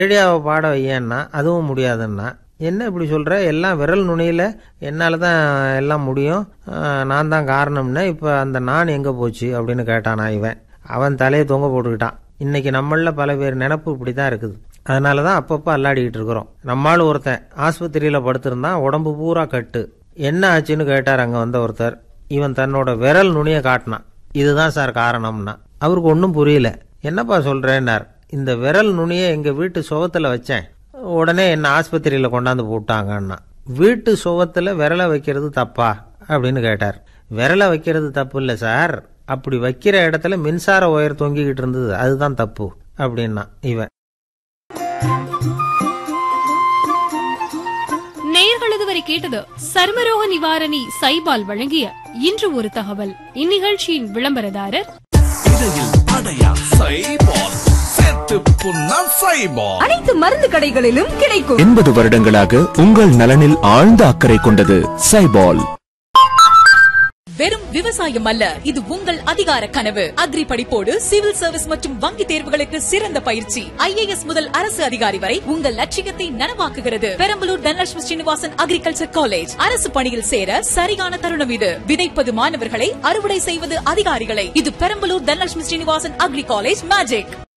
ரேடியோவை பாட வையன்னா அதுவும் முடியாதுன்னா என்ன இப்படி சொல்ற எல்லாம் விரல் நுனியில் என்னால் தான் எல்லாம் முடியும் ஆஹ், நான் தான் காரணம்னு இப்போ அந்த நான் எங்கே போச்சு அப்படின்னு கேட்டானா இவன் அவன் தலையை தொங்க போட்டுக்கிட்டான் இன்னைக்கு நம்மளில் பல பேர் நினப்பு இப்படி தான் இருக்குது அதனால தான் அப்பப்போ அல்லாடிக்கிட்டு இருக்கிறோம் நம்மால் ஒருத்தன் ஆஸ்பத்திரியில் படுத்திருந்தான் உடம்பு பூரா கட்டு என்ன ஆச்சுன்னு கேட்டார் அங்கே வந்த ஒருத்தர் இவன் தன்னோட விரல் நுனியை காட்டினான் இதுதான் சார் காரணம்னா அவருக்கு ஒன்றும் புரியல என்னப்பா சொல்கிறேன்னார் இந்த விரல் நுனியை எங்கள் வீட்டு சுவத்தில் வச்சேன் உடனே என்ன ஆஸ்பத்திரியில் கொண்டாந்து போட்டாங்கன்னா வீட்டு சுவத்தில் விரலை வைக்கிறது தப்பா அப்படின்னு கேட்டார் விரலை வைக்கிறது தப்பு இல்லை சார் அப்படி வைக்கிற இடத்துல மின்சார ஒயர் தொங்கிக்கிட்டு இருந்தது அதுதான் தப்பு அப்படின்னா இவன் நேயர்கள் இதுவரை கேட்டது சர்மரோக நிவாரணி சைபால் வழங்கிய இன்று ஒரு தகவல் இந்நிகழ்ச்சியின் விளம்பரதாரர் இடையில் அடையா சைபால் சேர்த்து புண்ணா சைபால் அனைத்து மருந்து கடைகளிலும் கிடைக்கும் எண்பது வருடங்களாக உங்கள் நலனில் ஆழ்ந்த அக்கறை கொண்டது சைபால் வெறும் விவசாயம் அல்ல இது உங்கள் அதிகார கனவு அக்ரி படிப்போடு சிவில் சர்வீஸ் மற்றும் வங்கி தேர்வுகளுக்கு சிறந்த பயிற்சி ஐஏஎஸ் முதல் அரசு அதிகாரி வரை உங்கள் லட்சியத்தை நனவாக்குகிறது பெரம்பலூர் தனலட்சுமி ஸ்ரீனிவாசன் அக்ரிகல்ச்சர் காலேஜ் அரசு பணியில் சேர சரியான தருணம் இது விதைப்பது மாணவர்களை அறுவடை செய்வது அதிகாரிகளை இது Perambalur Dhanalakshmi Srinivasan agri college magic